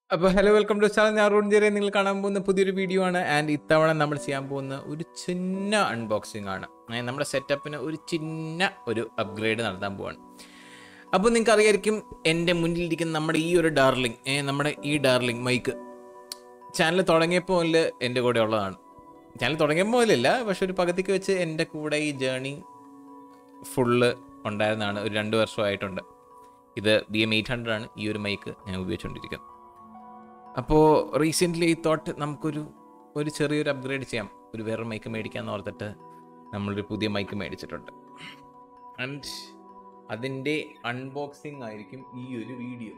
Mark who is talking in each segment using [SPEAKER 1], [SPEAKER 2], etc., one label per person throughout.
[SPEAKER 1] അപ്പോൾ hello welcome to channel ഞാൻ Ron ജെറിയ നിങ്ങൾ കാണാൻ പോകുന്ന പുതിയൊരു വീഡിയോ ആണ് ആൻഡ് ഇത്തവണ നമ്മൾ ചെയ്യാൻ പോകുന്ന ഒരു ചിന്ന അൺബോക്സിംഗ് ആണ് ഏ, നമ്മുടെ സെറ്റപ്പിന് ഒരു ചിന്ന ഒരു അപ്ഗ്രേഡ് നടത്താൻ പോവാണ് അപ്പോൾ നിങ്ങൾക്ക് അറിയായിരിക്കും എൻ്റെ മുന്നിലിരിക്കുന്ന നമ്മുടെ ഈ ഒരു ഡാർലിംഗ് ഏ, നമ്മുടെ ഈ ഡാർലിംഗ് മൈക്ക് ചാനൽ തുടങ്ങിയപ്പോൾ മുതൽ എൻ്റെ കൂടെ ഉള്ളതാണ് ചാനൽ തുടങ്ങിയപ്പോൾ മുതലില്ല പക്ഷെ ഒരു പകുതിക്ക് വെച്ച് എൻ്റെ കൂടെ ഈ ജേണി ഫുള്ള് ഉണ്ടായിരുന്നതാണ് ഒരു രണ്ട് വർഷമായിട്ടുണ്ട് ഇത് ബി എം എയ്റ്റ് ഹൺഡ്രഡ് ആണ് ഈ ഒരു മൈക്ക് ഞാൻ ഉപയോഗിച്ചുകൊണ്ടിരിക്കുന്നത് അപ്പോൾ റീസെൻ്റ്ലി തോട്ട് നമുക്കൊരു ഒരു ചെറിയൊരു അപ്ഗ്രേഡ് ചെയ്യാം ഒരു വേറെ മൈക്ക് മേടിക്കാമെന്ന് ഓർത്തിട്ട് നമ്മളൊരു പുതിയ മൈക്ക് മേടിച്ചിട്ടുണ്ട് ആൻഡ് അതിൻ്റെ അൺബോക്സിങ് ആയിരിക്കും ഈ ഒരു വീഡിയോ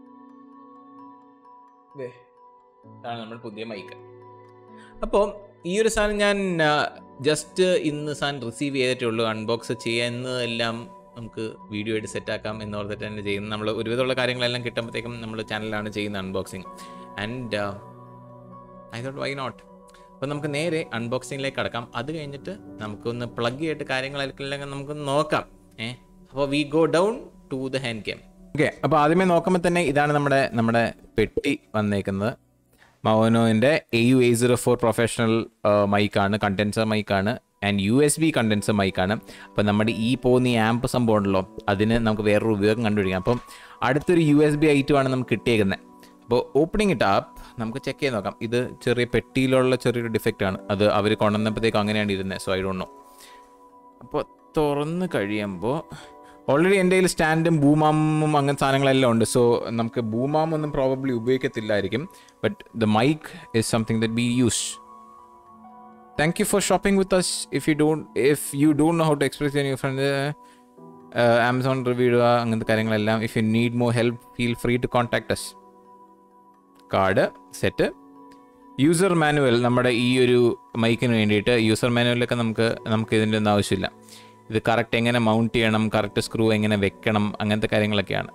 [SPEAKER 1] ഇതാണ് നമ്മുടെ പുതിയ മൈക്ക് അപ്പോൾ ഈ ഒരു സാധനം ഞാൻ ജസ്റ്റ് ഇന്ന് സാധനം റിസീവ് ചെയ്തിട്ടേ ഉള്ളൂ അൺബോക്സ് ചെയ്യുന്നതെല്ലാം നമുക്ക് വീഡിയോ ആയിട്ട് സെറ്റാക്കാം എന്ന് ഓർത്തിട്ട് തന്നെ ചെയ്യുന്നത് നമ്മൾ ഒരുവിധമുള്ള കാര്യങ്ങളെല്ലാം കിട്ടുമ്പോഴത്തേക്കും നമ്മൾ ചാനലാണ് ചെയ്യുന്ന unboxing and I thought why not അപ്പോൾ നമുക്ക് നേരെ അൺബോക്സിങ്ങിലേക്ക് കടക്കാം അത് കഴിഞ്ഞിട്ട് നമുക്കൊന്ന് പ്ലഗ് ചെയ്തിട്ട് കാര്യങ്ങളെല്ലാം നമുക്കൊന്ന് നോക്കാം ഏ അപ്പോൾ we go down to the hand cam okay അപ്പോൾ ആദ്യമേ നോക്കുമ്പോൾ തന്നെ ഇതാണ് നമ്മുടെ നമ്മുടെ പെട്ടി വന്നേക്കുന്നത് മൗനോൻ്റെ A U A zero four professional മൈക്കാണ് കണ്ടൻസർ മൈക്കാണ് and U S B condenser മൈക്കാണ് അപ്പോൾ നമ്മുടെ ഈ പോകുന്ന ഈ ആമ്പ് സംഭവം ഉണ്ടല്ലോ അതിന് നമുക്ക് വേറൊരു ഉപയോഗം കണ്ടുപിടിക്കാം അപ്പം അടുത്തൊരു യു എസ് ബി ഐറ്റമാണ് നമുക്ക് കിട്ടിയേക്കുന്നത് അപ്പോൾ ഓപ്പണിംഗ് ഇട്ട് ആപ്പ് നമുക്ക് ചെക്ക് ചെയ്ത് നോക്കാം ഇത് ചെറിയ പെട്ടിയിലുള്ള ചെറിയൊരു ഡിഫക്റ്റ് ആണ് അത് അവർ കൊണ്ടുവന്നപ്പോഴത്തേക്കും അങ്ങനെയാണ് ഇരുന്നത് സോ ഐ ഡോണ്ട് നോ അപ്പോൾ തുറന്ന് കഴിയുമ്പോൾ ഓൾറെഡി എൻ്റെ കയ്യിൽ സ്റ്റാൻഡും ബൂമാമും അങ്ങനത്തെ സാധനങ്ങളെല്ലാം ഉണ്ട് സോ നമുക്ക് ബൂമാം ഒന്നും പ്രോബബ്ലി ഉപയോഗിക്കത്തില്ലായിരിക്കും but the mic is something that be use thank you for shopping with us if you don't if you don't know how to express your friend Amazon review ഇടുക അങ്ങനത്തെ കാര്യങ്ങളെല്ലാം if you need more help feel free to contact us card set user manual നമ്മുടെ ഈ ഒരു മൈക്കിന് വേണ്ടിയിട്ട് user മാനുവലൊക്കെ നമുക്ക് നമുക്ക് ഇതിൻ്റെ ഒന്നും ആവശ്യമില്ല ഇത് കറക്റ്റ് എങ്ങനെ മൗണ്ട് ചെയ്യണം കറക്റ്റ് സ്ക്രൂ എങ്ങനെ വെക്കണം അങ്ങനത്തെ കാര്യങ്ങളൊക്കെയാണ്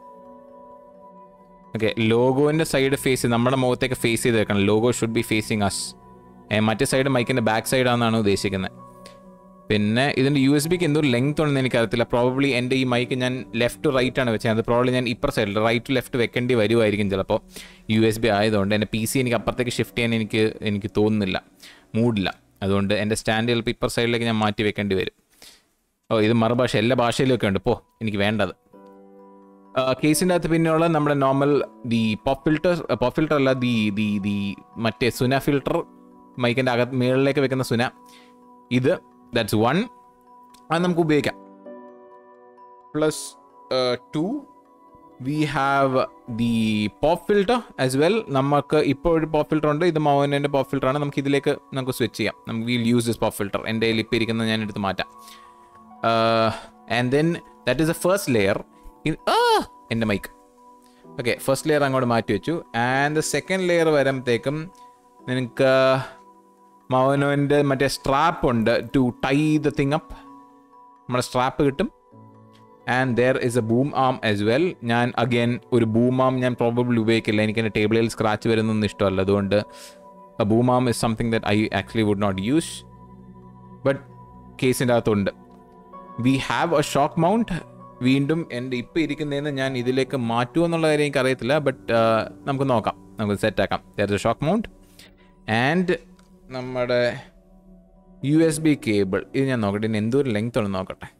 [SPEAKER 1] ഓക്കെ ലോഗോൻ്റെ സൈഡ് ഫേസ് നമ്മുടെ മുഖത്തേക്ക് ഫേസ് ചെയ്ത് വെക്കണം logo should be facing us മറ്റേ സൈഡ് മൈക്കിൻ്റെ ബാക്ക് സൈഡാണെന്നാണ് ഉദ്ദേശിക്കുന്നത് പിന്നെ ഇതിൻ്റെ യു എസ് ബിക്ക് എന്തോ ലെങ്ത് ഉണ്ടെന്ന് എനിക്കറിയത്തില്ല പ്രോബബ്ലി എൻ്റെ ഈ മൈക്ക് ഞാൻ ലെഫ്റ്റ് ടു റൈറ്റ് ആണ് വെച്ചത് അത് പ്രോബ്ലി ഞാൻ ഇപ്പുറ സൈഡിൽ റൈറ്റ് ടു ലെഫ്റ്റ് വെക്കേണ്ടി വരുമായിരിക്കും ചിലപ്പോൾ യു എസ് ബി ആയതുകൊണ്ട് എൻ്റെ പി സി എനിക്ക് അപ്പുറത്തേക്ക് ഷിഫ്റ്റ് ചെയ്യാൻ എനിക്ക് എനിക്ക് തോന്നുന്നില്ല മൂഡില്ല അതുകൊണ്ട് എൻ്റെ സ്റ്റാൻഡ് ചിലപ്പോൾ ഇപ്പുറ സൈഡിലേക്ക് ഞാൻ മാറ്റി വെക്കേണ്ടി വരും ഓ ഇത് മറുഭാഷ എല്ലാ ഭാഷയിലും ഒക്കെ ഉണ്ട് പോ എനിക്ക് വേണ്ടത് കേസിൻ്റെ അകത്ത് പിന്നെയുള്ള നമ്മുടെ normal the pop filter pop filter അല്ല ദി ദി ദി മറ്റേ സുന ഫിൽട്ടർ മൈക്കിൻ്റെ അകത്ത് മുകളിലേക്ക് വെക്കുന്ന സുന ഇത് ദാറ്റ്സ് വൺ അത് നമുക്ക് ഉപയോഗിക്കാം plus two we have the pop filter as well നമുക്ക് ഇപ്പോൾ ഒരു പോപ്പ് ഫിൽട്ടർ ഉണ്ട് ഇത് മൗനൻ്റെ പോപ്പ് ഫിൽട്ടർ ആണ് നമുക്ക് ഇതിലേക്ക് നമുക്ക് സ്വിച്ച് ചെയ്യാം നമുക്ക് will use this pop filter എൻ്റെ കയ്യിൽ ഇപ്പോൾ ഇരിക്കുന്നത് ഞാൻ എടുത്ത് മാറ്റാം and then that is a first layer എൻ്റെ മൈക്ക് ഓക്കെ ഫസ്റ്റ് ലെയർ അങ്ങോട്ട് മാറ്റി വെച്ചു ആൻഡ് ദ സെക്കൻഡ് ലെയർ വരുമ്പോഴത്തേക്കും നിനക്ക് മൗനോൻ്റെ മറ്റേ സ്ട്രാപ്പ് ഉണ്ട് to tie the thing up നമ്മുടെ സ്ട്രാപ്പ് കിട്ടും and there is a boom arm as well ഞാൻ അഗൈൻ ഒരു ബൂം ആം ഞാൻ പ്രോബബ്ലി ഉപയോഗിക്കില്ല എനിക്ക് എൻ്റെ ടേബിളിൽ സ്ക്രാച്ച് വരുന്നൊന്നും ഇഷ്ടമല്ല അതുകൊണ്ട് boom arm is something that I actually would not use but കേസിൻ്റെ അകത്തുണ്ട് we have a shock mount വീണ്ടും എൻ്റെ ഇപ്പോൾ ഇരിക്കുന്നതിന് ഞാൻ ഇതിലേക്ക് മാറ്റുമോ എന്നുള്ള കാര്യം എനിക്ക് അറിയത്തില്ല ബട്ട് നമുക്ക് നോക്കാം നമുക്ക് സെറ്റാക്കാം there is a shock mount and നമ്മുടെ യു എസ് ബി കേബിൾ ഇത് ഞാൻ നോക്കട്ടെ ഇനി എന്തോരം ലെങ്ത് ഉണ്ടെന്ന് നോക്കട്ടെ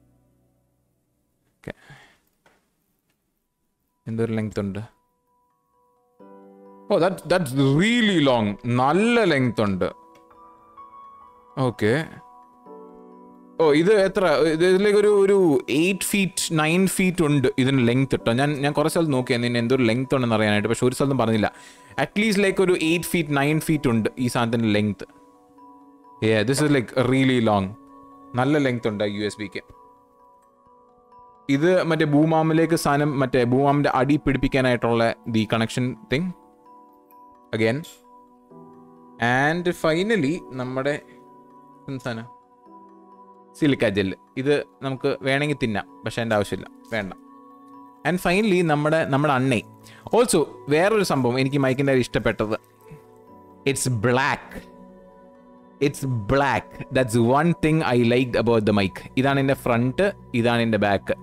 [SPEAKER 1] ഓക്കെ എന്തോരം ലെങ്ത് ഉണ്ട് oh that that's really long നല്ല ലെങ്ത് ഉണ്ട് ഓക്കെ ഓ ഇത് എത്ര ഇത് ഇതിലേക്ക് ഒരു ഒരു എയ്റ്റ് ഫീറ്റ് നയൻ ഫീറ്റ് ഉണ്ട് ഇതിന് ലെങ്ത് കേട്ടോ ഞാൻ ഞാൻ കുറച്ച് സ്ഥലത്ത് നോക്കിയാൽ ഇതിന് എന്തോ ലെങ്ത് ഉണ്ടെന്ന് അറിയാനായിട്ട് പക്ഷെ ഒരു സ്ഥലത്തും പറഞ്ഞില്ല അറ്റ്ലീസ്റ്റ് ലൈക്ക് ഒരു എയ്റ്റ് ഫീറ്റ് നയൻ ഫീറ്റ് ഉണ്ട് ഈ സാധനത്തിൻ്റെ length uh this is like really long നല്ല ലെങ്ത് ഉണ്ട് യു എസ് ബിക്ക് ഇത് മറ്റേ ഭൂമാമിലേക്ക് സാധനം മറ്റേ ഭൂമാമിൻ്റെ അടി പിടിപ്പിക്കാനായിട്ടുള്ള the connection thing again and finally നമ്മുടെ സാധനം സിലിക്ക ജെല്ല് ഇത് നമുക്ക് വേണമെങ്കിൽ തിന്നാം പക്ഷെ എൻ്റെ ആവശ്യമില്ല വേണ്ട ആൻഡ് ഫൈനലി നമ്മുടെ നമ്മുടെ അണ്ണേ ഓൾസോ വേറൊരു സംഭവം എനിക്ക് മൈക്കിൻ്റെ ഇഷ്ടപ്പെട്ടത് it's black it's black that's one thing I like about the mic ഇതാണ് എൻ്റെ ഫ്രണ്ട് ഇതാണ് എൻ്റെ ബാക്ക്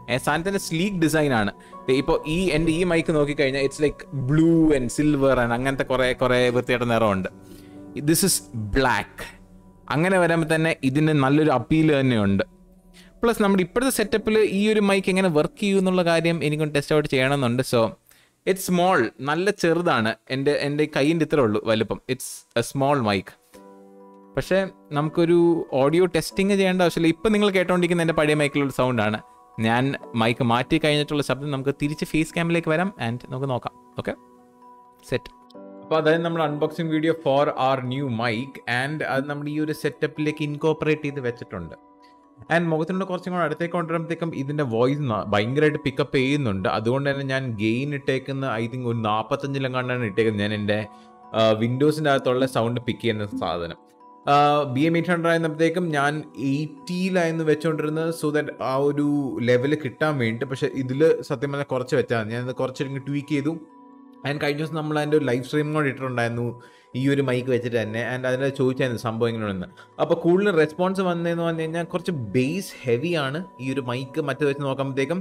[SPEAKER 1] സാധനത്തിൻ്റെ സ്ലീക്ക് ഡിസൈൻ ആണ് ഇപ്പോൾ ഈ എൻ്റെ ഈ മൈക്ക് നോക്കിക്കഴിഞ്ഞാൽ it's like blue and silver and അങ്ങനത്തെ കുറേ കുറേ വൃത്തിയായിട്ട് നിറമുണ്ട് ദിസ് ഇസ് ബ്ലാക്ക് അങ്ങനെ വരുമ്പോൾ തന്നെ ഇതിന് നല്ലൊരു അപ്പീൽ തന്നെയുണ്ട് പ്ലസ് നമ്മുടെ ഇപ്പോഴത്തെ സെറ്റപ്പിൽ ഈ ഒരു മൈക്ക് എങ്ങനെ വർക്ക് ചെയ്യും എന്നുള്ള കാര്യം എനിക്കൊന്ന് ടെസ്റ്റ് ഔട്ട് ചെയ്യണമെന്നുണ്ട് സോ ഇറ്റ്സ് സ്മോൾ നല്ല ചെറുതാണ് എൻ്റെ എൻ്റെ കൈയിൻ്റെ ഇത്രേ ഉള്ളൂ വലുപ്പം ഇറ്റ്സ് എ സ്മോൾ മൈക്ക് പക്ഷേ നമുക്കൊരു ഓഡിയോ ടെസ്റ്റിംഗ് ചെയ്യേണ്ട ആവശ്യമില്ല ഇപ്പം നിങ്ങൾ കേട്ടോണ്ടിരിക്കുന്ന എൻ്റെ പഴയ മൈക്കിലുള്ള സൗണ്ടാണ് ഞാൻ മൈക്ക് മാറ്റി കഴിഞ്ഞിട്ടുള്ള ശബ്ദം നമുക്ക് തിരിച്ച് ഫേസ് ക്യാമിലേക്ക് വരാം ആൻഡ് നമുക്ക് നോക്കാം ഓക്കെ സെറ്റ് അപ്പോൾ അതായത് നമ്മൾ unboxing video for our new mic and അത് നമ്മൾ ഈ ഒരു സെറ്റപ്പിലേക്ക് ഇൻകോപ്പറേറ്റ് ചെയ്ത് വെച്ചിട്ടുണ്ട് ആൻഡ് മുഖത്തിൻ്റെ കുറച്ചും കൂടെ അടുത്തേക്ക് കൊണ്ടുവരുമ്പോഴത്തേക്കും ഇതിൻ്റെ വോയിസ് ഭയങ്കരമായിട്ട് പിക്കപ്പ് ചെയ്യുന്നുണ്ട് അതുകൊണ്ട് തന്നെ ഞാൻ ഗെയിൻ ഇട്ടേക്കുന്ന ഐ തിങ്ക് ഒരു നാൽപ്പത്തഞ്ചിലെങ്ങാണ്ടാണ് ഇട്ടേക്കുന്നത് ഞാൻ എൻ്റെ വിൻഡോസിൻ്റെ അകത്തുള്ള സൗണ്ട് പിക്ക് ചെയ്യുന്ന സാധനം ബി എം എയ്റ്റ് ഹൺഡ്രഡ് ആയിരുന്നപ്പോഴത്തേക്കും ഞാൻ എയ്റ്റിയിലായിരുന്നു വെച്ചുകൊണ്ടിരുന്നത് സോ ദാറ്റ് ആ ഒരു ലെവൽ കിട്ടാൻ വേണ്ടിയിട്ട് പക്ഷേ ഇതിൽ സത്യം പറഞ്ഞാൽ കുറച്ച് വെച്ചാൽ ഞാൻ കുറച്ച് ട്വീക്ക് ചെയ്തു ആൻഡ് കഴിഞ്ഞ ദിവസം നമ്മൾ അതിൻ്റെ ഒരു ലൈവ് സ്ട്രീം കൂടെ ഇട്ടിട്ടുണ്ടായിരുന്നു ഈ ഒരു മൈക്ക് വെച്ചിട്ട് തന്നെ ആൻഡ് അതിൽ ചോദിച്ചായിരുന്നു സംഭവം എങ്ങനെയാണെന്ന് അപ്പോൾ കൂടുതൽ റെസ്പോൺസ് വന്നതെന്ന് പറഞ്ഞു കഴിഞ്ഞാൽ കുറച്ച് ബേസ് ഹെവി ആണ് ഈ ഒരു മൈക്ക് മറ്റേ വെച്ച് നോക്കുമ്പോഴത്തേക്കും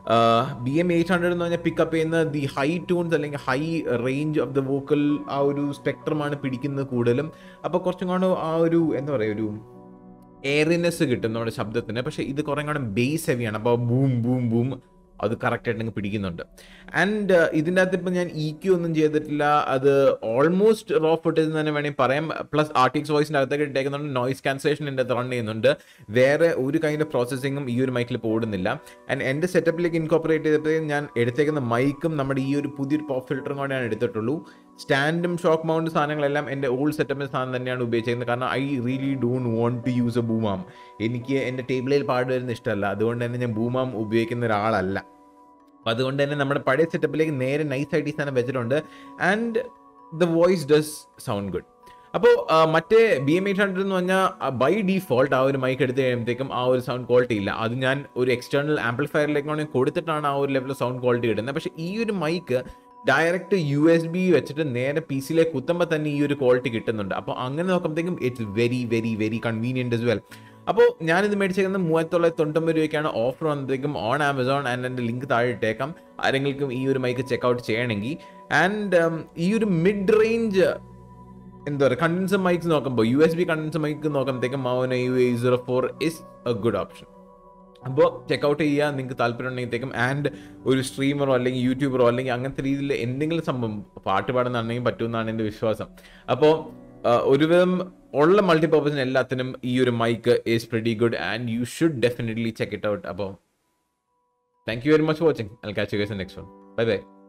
[SPEAKER 1] ബി എം എയ്റ്റ് ഹൺഡ്രഡ് എന്ന് പറഞ്ഞാൽ പിക്കപ്പ് ചെയ്യുന്ന ദി ഹൈ ടൂൺസ് അല്ലെങ്കിൽ high range of the vocal ah ഒരു സ്പെക്ട്രമാണ് പിടിക്കുന്നത് കൂടുതലും അപ്പോൾ കുറച്ചും കൂടെ ആ ഒരു എന്താ പറയുക ഒരു എയറിനെസ് കിട്ടും നമ്മുടെ ശബ്ദത്തിന് പക്ഷേ ഇത് കുറേ കൂടെ ബേസ് ഹെവിയാണ് അപ്പോൾ ബൂം ബൂം ബൂം അത് കറക്റ്റായിട്ട് അങ്ങ് പിടിക്കുന്നുണ്ട് ആൻഡ് ഇതിൻ്റെ അകത്ത് ഇപ്പം ഞാൻ ഇ ക്യു ഒന്നും ചെയ്തിട്ടില്ല അത് ഓൾമോസ്റ്റ് റോ ഫുട്ടേജ് എന്ന് തന്നെ വേണമെങ്കിൽ പറയാം പ്ലസ് ആർട്ടിക്സ് വോയിസിൻ്റെ അകത്തൊക്കെ ഇട്ടേക്കുന്നുണ്ട് നോയിസ് ക്യാൻസലേഷൻ എൻ്റെ റൺ ചെയ്യുന്നുണ്ട് വേറെ ഒരു കൈൻഡ് ഓഫ് പ്രോസസ്സിങ്ങും ഈ ഒരു മൈക്കിൽ പോടുന്നില്ല ആൻഡ് എൻ്റെ സെറ്റപ്പിലേക്ക് ഇൻകോപ്പറേറ്റ് ചെയ്തപ്പോൾ ഞാൻ എടുത്തേക്കുന്ന മൈക്കും നമ്മുടെ ഈ ഒരു പുതിയൊരു പോപ്പ് ഫിൽറ്ററും കൂടെ ഞാൻ എടുത്തിട്ടുള്ളൂ സ്റ്റാൻഡും ഷോക്ക് മൗണ്ട് സാധനങ്ങളെല്ലാം എൻ്റെ ഓൾഡ് സെറ്റപ്പിൻ്റെ സാധനം തന്നെയാണ് ഉപയോഗിച്ചിരിക്കുന്നത് കാരണം I really don't want to use a boom arm എനിക്ക് എൻ്റെ ടേബിളിൽ പാട് വരുന്ന ഇഷ്ടമല്ല അതുകൊണ്ട് തന്നെ ഞാൻ ബൂമാം ഉപയോഗിക്കുന്ന ഒരാളല്ല അപ്പോൾ അതുകൊണ്ട് തന്നെ നമ്മുടെ പഴയ സെറ്റപ്പിലേക്ക് നേരെ നൈസായിട്ട് ഈ സാധനം വെച്ചിട്ടുണ്ട് and the voice does sound good അപ്പോൾ മറ്റേ ബി എം എയ്റ്റ് ഹൺഡ്രഡ് എന്ന് പറഞ്ഞാൽ ബൈ ഡിഫോൾട്ട് ആ ഒരു മൈക്ക് എടുത്ത് കഴിയുമ്പോഴത്തേക്കും ആ ഒരു സൗണ്ട് ക്വാളിറ്റി ഇല്ല അത് ഞാൻ ഒരു എക്സ്റ്റേണൽ ആംപ്ലിഫയറിലേക്കാണ് കൊടുത്തിട്ടാണ് ആ ഒരു ലെവലിൽ സൗണ്ട് ക്വാളിറ്റി കിട്ടുന്നത് പക്ഷേ ഈ ഒരു mic direct U S B വെച്ചിട്ട് നേരെ പി സിയിലേക്ക് കുത്തുമ്പോൾ തന്നെ ഈ ഒരു ക്വാളിറ്റി കിട്ടുന്നുണ്ട് അപ്പോൾ അങ്ങനെ നോക്കുമ്പോഴത്തേക്കും it's very very very convenient as well അപ്പോൾ ഞാനിത് മേടിച്ചേക്കുന്നത് മൂവായിരത്തി തൊള്ളായിരത്തി തൊണ്ണൂറ്റൊമ്പത് രൂപയ്ക്കാണ് ഓഫർ വന്നത്തേക്കും ഓൺ ആമസോൺ ആൻഡ് എൻ്റെ ലിങ്ക് താഴെ ഇട്ടേക്കാം ആരെങ്കിലും ഈ ഒരു മൈക്ക് ചെക്കൗട്ട് ചെയ്യണമെങ്കിൽ ആൻഡ് ഈ ഒരു മിഡ് റേഞ്ച് എന്താ പറയുക കണ്ടൻസർ മൈക്സ് നോക്കുമ്പോൾ U S B condenser mic നോക്കുമ്പോഴത്തേക്കും Maono U A zero four is a good option അപ്പോൾ ചെക്കൗട്ട് ചെയ്യുക നിങ്ങൾക്ക് താല്പര്യം ഉണ്ടെങ്കിലത്തേക്കും ആൻഡ് ഒരു സ്ട്രീമറോ അല്ലെങ്കിൽ യൂട്യൂബറോ അല്ലെങ്കിൽ അങ്ങനത്തെ രീതിയിൽ എന്തെങ്കിലും സംഭവം പാട്ട് പാടുന്നുണ്ടെങ്കിൽ പറ്റുമെന്നാണ് എൻ്റെ വിശ്വാസം അപ്പോൾ ഒരുവിധം ഉള്ള മൾട്ടിപർപ്പസിന് എല്ലാത്തിനും ഈ ഒരു mic is pretty good and you should definitely check it out അപ്പോൾ thank you very much for watching I catch you guys next one bye by